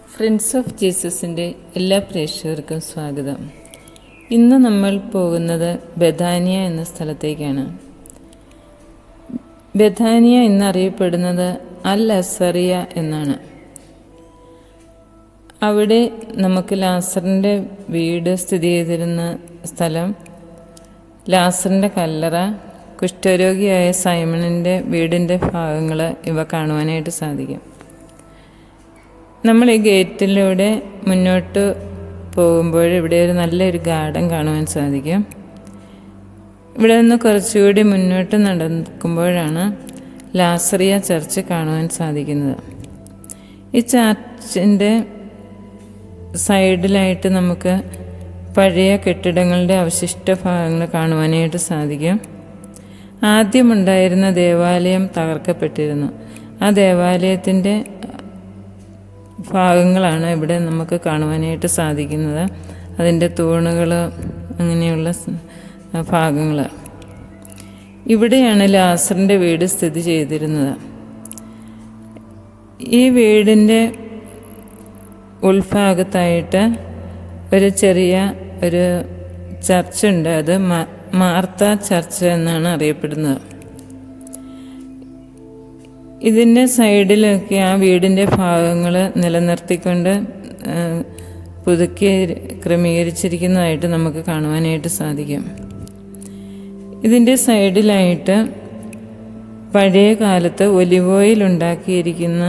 friends of ജീസസിൻ്റെ എല്ലാ പ്രേക്ഷകർക്കും സ്വാഗതം ഇന്ന് നമ്മൾ പോകുന്നത് ബഥാനിയ എന്ന സ്ഥലത്തേക്കാണ് ബഥാനിയ എന്നറിയപ്പെടുന്നത് അൽ അസറിയ എന്നാണ് അവിടെ നമുക്ക് ലാസറിൻ്റെ വീട് സ്ഥിതി ചെയ്തിരുന്ന സ്ഥലം ലാസറിൻ്റെ കല്ലറ കുഷ്ഠരോഗിയായ സൈമണിൻ്റെ വീടിൻ്റെ ഭാഗങ്ങൾ ഇവ കാണുവാനായിട്ട് സാധിക്കും നമ്മൾ ഈ ഗേറ്റിലൂടെ മുന്നോട്ട് പോകുമ്പോൾ ഇവിടെ ഒരു നല്ലൊരു ഗാർഡൻ കാണുവാൻ സാധിക്കും ഇവിടെ നിന്ന് കുറച്ചുകൂടി മുന്നോട്ട് നടക്കുമ്പോഴാണ് ലാസറിയ ചർച്ച് കാണുവാൻ സാധിക്കുന്നത് ഈ ചർച്ചിൻ്റെ സൈഡിലായിട്ട് നമുക്ക് പഴയ കെട്ടിടങ്ങളുടെ അവശിഷ്ട ഭാഗങ്ങൾ കാണുവാനായിട്ട് സാധിക്കും ആദ്യമുണ്ടായിരുന്ന ദേവാലയം തകർക്കപ്പെട്ടിരുന്നു ആ ദേവാലയത്തിൻ്റെ ഭാഗങ്ങളാണ് ഇവിടെ നമുക്ക് കാണുവാനായിട്ട് സാധിക്കുന്നത് അതിൻ്റെ തൂണുകൾ അങ്ങനെയുള്ള ഭാഗങ്ങൾ ഇവിടെയാണ് ലാസറിൻ്റെ വീട് സ്ഥിതി ചെയ്തിരുന്നത് ഈ വീടിൻ്റെ ഉൾഭാഗത്തായിട്ട് ഒരു ചെറിയ ഒരു ചർച്ചുണ്ട് അത് മാർത്ത ചർച്ച് എന്നാണ് അറിയപ്പെടുന്നത് ഇതിൻ്റെ സൈഡിലൊക്കെ ആ വീടിൻ്റെ ഭാഗങ്ങൾ നിലനിർത്തിക്കൊണ്ട് പുതുക്കി ക്രമീകരിച്ചിരിക്കുന്നതായിട്ട് നമുക്ക് കാണുവാനായിട്ട് സാധിക്കും ഇതിൻ്റെ സൈഡിലായിട്ട് പഴയ കാലത്ത് ഒലിവ് ഓയിൽ ഉണ്ടാക്കിയിരിക്കുന്ന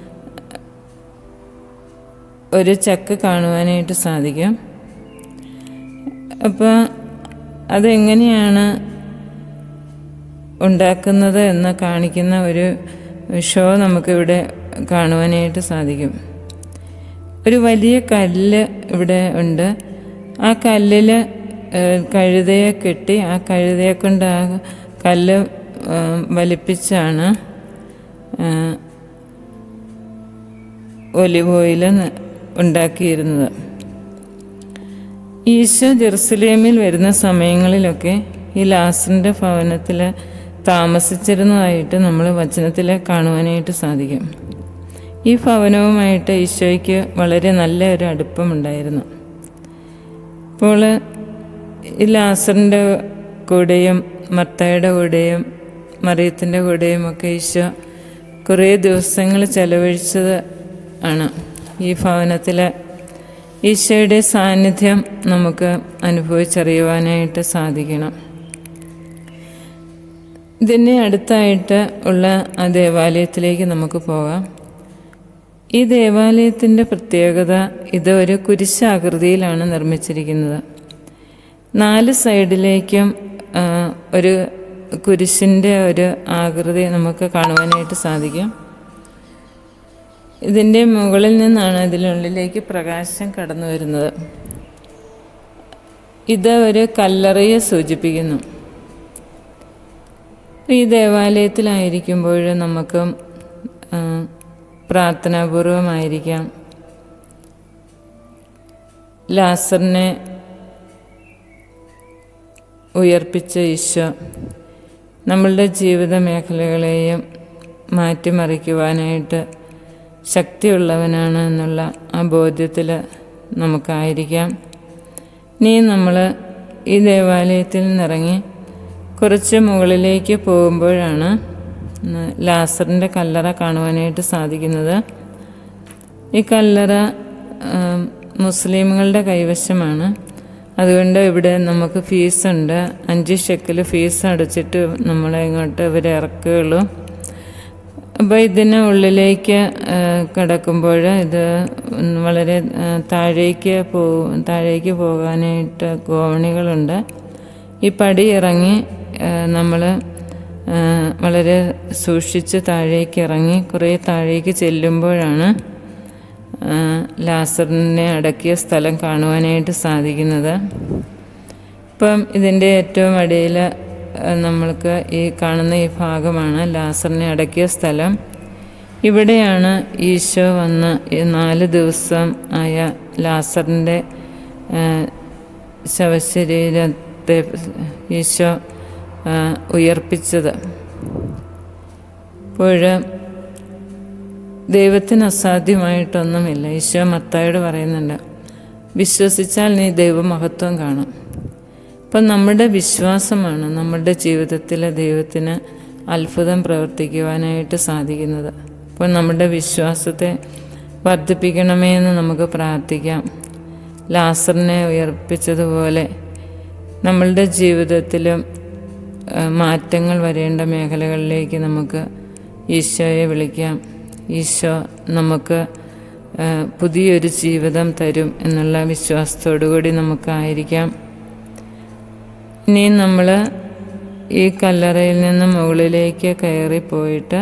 ഒരു ചക്ക് കാണുവാനായിട്ട് സാധിക്കും അപ്പോൾ അതെങ്ങനെയാണ് ഉണ്ടാക്കുന്നത് എന്ന് കാണിക്കുന്ന ഒരു ഷോ നമുക്കിവിടെ കാണുവാനായിട്ട് സാധിക്കും ഒരു വലിയ കല്ല് ഇവിടെ ഉണ്ട് ആ കല്ലിൽ കഴുതയെ കെട്ടി ആ കഴുതയെ കൊണ്ട് ആ കല്ല് വലിപ്പിച്ചാണ് ഒലിവ് ഓയിൽ ഉണ്ടാക്കിയിരുന്നത് ഈശോ ജെറുസലേമിൽ വരുന്ന സമയങ്ങളിലൊക്കെ ഈ ലാസറിൻ്റെ ഭവനത്തിൽ താമസിച്ചിരുന്നതായിട്ട് നമ്മൾ വചനത്തിൽ കാണുവാനായിട്ട് സാധിക്കും ഈ ഭവനവുമായിട്ട് ഈശോയ്ക്ക് വളരെ നല്ല ഒരു അടുപ്പമുണ്ടായിരുന്നു അപ്പോൾ ഈ ലാസറിൻ്റെ കൂടെയും മർത്തയുടെ കൂടെയും മറിയത്തിൻ്റെ കൂടെയും ഒക്കെ ഈശോ കുറേ ദിവസങ്ങൾ ചെലവഴിച്ചത് ആണ് ഈ ഭവനത്തിൽ ഈശോയുടെ സാന്നിധ്യം നമുക്ക് അനുഭവിച്ചറിയുവാനായിട്ട് സാധിക്കണം ഇതിനെ അടുത്തായിട്ട് ഉള്ള ആ ദേവാലയത്തിലേക്ക് നമുക്ക് പോകാം ഈ ദേവാലയത്തിൻ്റെ പ്രത്യേകത ഇത് ഒരു കുരിശാകൃതിയിലാണ് നിർമ്മിച്ചിരിക്കുന്നത് നാല് സൈഡിലേക്കും ഒരു കുരിശിൻ്റെ ഒരു ആകൃതി നമുക്ക് കാണുവാനായിട്ട് സാധിക്കും ഇതിൻ്റെ മുകളിൽ നിന്നാണ് ഇതിനുള്ളിലേക്ക് പ്രകാശം കടന്നു വരുന്നത് ഇത് ഒരു കല്ലറയെ സൂചിപ്പിക്കുന്നു ഈ ദേവാലയത്തിലായിരിക്കുമ്പോൾ നമുക്ക് പ്രാർത്ഥനാപൂർവമായിരിക്കാം ലാസറിനെ ഉയർപ്പിച്ച ഈശോ നമ്മളുടെ ജീവിത മേഖലകളെയും മാറ്റിമറിക്കുവാനായിട്ട് ശക്തിയുള്ളവനാണ് എന്നുള്ള ആ ബോധ്യത്തിൽ നമുക്കായിരിക്കാം നീ നമ്മൾ ഈ ദേവാലയത്തിൽ നിന്നിറങ്ങി കുറച്ച് മുകളിലേക്ക് പോകുമ്പോഴാണ് ലാസറിൻ്റെ കല്ലറ കാണുവാനായിട്ട് സാധിക്കുന്നത് ഈ കല്ലറ മുസ്ലിമുകളുടെ കൈവശമാണ് അതുകൊണ്ട് ഇവിടെ നമുക്ക് ഫീസുണ്ട് അഞ്ച് ഷെക്കിൽ ഫീസ് അടച്ചിട്ട് നമ്മളെ ഇങ്ങോട്ട് ഇവർ ഇറക്കുകയുള്ളൂ അപ്പോൾ ഇതിന് ഉള്ളിലേക്ക് കിടക്കുമ്പോൾ ഇത് വളരെ താഴേക്ക് പോ താഴേക്ക് പോകാനായിട്ട് ഗോവണികളുണ്ട് ഈ പടി ഇറങ്ങി നമ്മൾ വളരെ സൂക്ഷിച്ച് താഴേക്ക് ഇറങ്ങി കുറേ താഴേക്ക് ചെല്ലുമ്പോഴാണ് ലാസറിനെ അടക്കിയ സ്ഥലം കാണുവാനായിട്ട് സാധിക്കുന്നത് ഇപ്പം ഇതിൻ്റെ ഏറ്റവും അടിയിൽ നമ്മൾക്ക് ഈ കാണുന്ന ഈ ഭാഗമാണ് ലാസറിനെ അടക്കിയ സ്ഥലം ഇവിടെയാണ് ഈശോ വന്ന് ഈ നാല് ദിവസം ആയ ലാസറിൻ്റെ ശവശരീരത്തെ ഈശോ ഉയർപ്പിച്ചത് അപ്പോൾ ദൈവത്തിന് അസാധ്യമായിട്ടൊന്നുമില്ല ഈശോ മത്തായോട് പറയുന്നുണ്ട് വിശ്വസിച്ചാൽ നീ ദൈവമഹത്വം കാണും അപ്പം നമ്മുടെ വിശ്വാസമാണ് നമ്മുടെ ജീവിതത്തിലെ ദൈവത്തിന് അത്ഭുതം പ്രവർത്തിക്കുവാനായിട്ട് സാധിക്കുന്നത് അപ്പോൾ നമ്മുടെ വിശ്വാസത്തെ വർദ്ധിപ്പിക്കണമേ എന്ന് നമുക്ക് പ്രാർത്ഥിക്കാം ലാസറിനെ ഉയർപ്പിച്ചതുപോലെ നമ്മളുടെ ജീവിതത്തിലും ആ, മാറ്റങ്ങൾ വരേണ്ട മേഖലകളിലേക്ക് നമുക്ക് ഈശോയെ വിളിക്കാം ഈശോ നമുക്ക് ആ, പുതിയൊരു ജീവിതം തരും എന്നുള്ള വിശ്വാസത്തോടു കൂടി നമുക്കായിരിക്കാം ഇനി നമ്മൾ ഈ കല്ലറയിൽ നിന്ന് മുകളിലേക്ക് കയറി പോയിട്ട്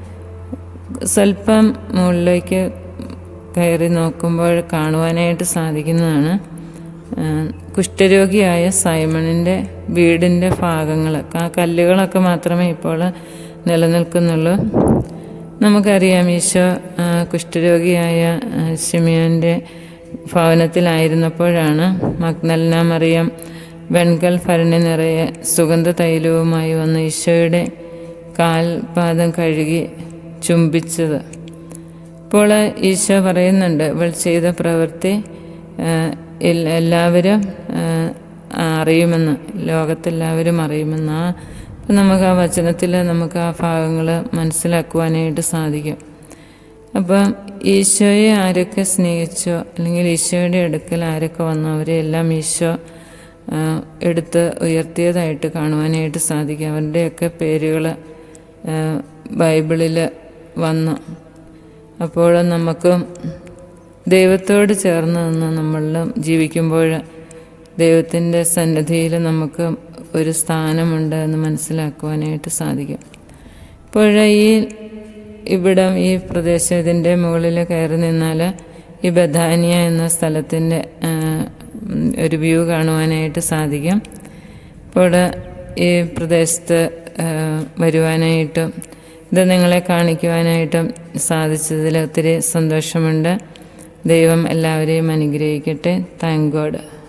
സ്വല്പം മുകളിലേക്ക് കയറി നോക്കുമ്പോൾ കാണുവാനായിട്ട് സാധിക്കുന്നതാണ് ആ, കുഷ്ഠരോഗിയായ സൈമണിൻ്റെ വീടിൻ്റെ ഭാഗങ്ങൾ ആ കല്ലുകളൊക്കെ മാത്രമേ ഇപ്പോൾ നിലനിൽക്കുന്നുള്ളൂ നമുക്കറിയാം ഈശോ ആ, കുഷ്ഠരോഗിയായ ആ, ശിമിയോൻ്റെ ഭവനത്തിലായിരുന്നപ്പോഴാണ് മഗ്നൽന മറിയം വെൺകൽ ഭരണി നിറയെ സുഗന്ധ തൈലവുമായി വന്ന് ഈശോയുടെ കാൽപാദം കഴുകി ചുംബിച്ചത് ഇപ്പോൾ ഈശോ പറയുന്നുണ്ട് ഇവൾ ചെയ്ത പ്രവൃത്തി ആ, എൽ- എല്ലാവരും ആ, അറിയുമെന്ന് ലോകത്തെല്ലാവരും അറിയുമെന്ന് ആ അപ്പം നമുക്ക് ആ വചനത്തിൽ നമുക്ക് ആ ഭാഗങ്ങൾ മനസ്സിലാക്കുവാനായിട്ട് സാധിക്കും അപ്പം ഈശോയെ ആരൊക്കെ സ്നേഹിച്ചോ അല്ലെങ്കിൽ ഈശോയുടെ അടുക്കൽ ആരൊക്കെ വന്നോ അവരെ എല്ലാം ഈശോ ആ, എടുത്ത് ഉയർത്തിയതായിട്ട് കാണുവാനായിട്ട് സാധിക്കും അവരുടെയൊക്കെ പേരുകൾ ബൈബിളിൽ വന്നു അപ്പോൾ നമുക്ക് ദൈവത്തോട് ചേർന്ന് നിന്ന് നമ്മളിലും ജീവിക്കുമ്പോൾ ദൈവത്തിൻ്റെ സന്നിധിയിൽ നമുക്ക് ഒരു സ്ഥാനമുണ്ട് എന്ന് മനസ്സിലാക്കുവാനായിട്ട് സാധിക്കും ഇപ്പോൾ ഈ ഇവിടം ഈ പ്രദേശം ഇതിൻ്റെ മുകളിൽ കയറി നിന്നാൽ ഈ ബഥാനിയ എന്ന സ്ഥലത്തിൻ്റെ ആ, ഉം, ഒരു വ്യൂ കാണുവാനായിട്ട് സാധിക്കും ഇപ്പോൾ ഈ പ്രദേശത്ത് ആ, വരുവാനായിട്ടും ഇത് നിങ്ങളെ കാണിക്കുവാനായിട്ടും സാധിച്ചതിൽ ഒത്തിരി സന്തോഷമുണ്ട് ദൈവം എല്ലാവരെയും അനുഗ്രഹിക്കട്ടെ താങ്ക് ഗോഡ്